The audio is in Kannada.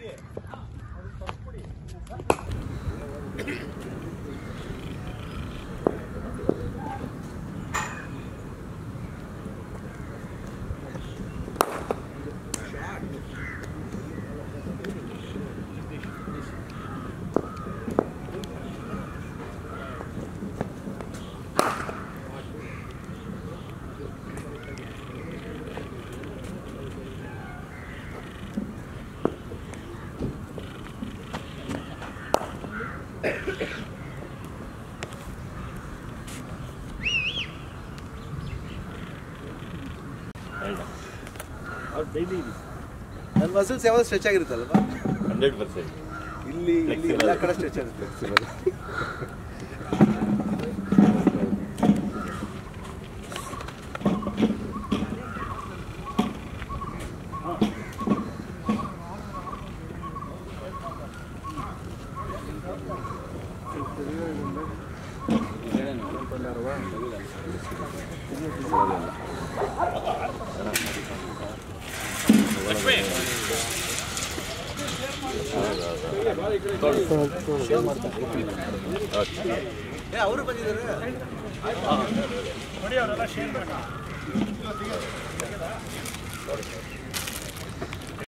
ಡೈಲಿ ನನ್ನ ಮಸಲ್ಸ್ ಯಾವಾಗ ಸ್ಟ್ರೆಚ್ ಆಗಿರುತ್ತಲ್ವಾ ಹಂಡ್ರೆಡ್ ಪರ್ಸೆಂಟ್ ಇಲ್ಲಿ ಇಲ್ಲಿ ಎಲ್ಲ ಕಡೆ ಸ್ಟ್ರೆಚ್ ಆಗುತ್ತೆ ಏ ಅವರು ಬಂದಿದ್ದಾರೆ ನೋಡಿ ಅವರೆಲ್ಲ ಶೇರ್ ಮಾಡಿ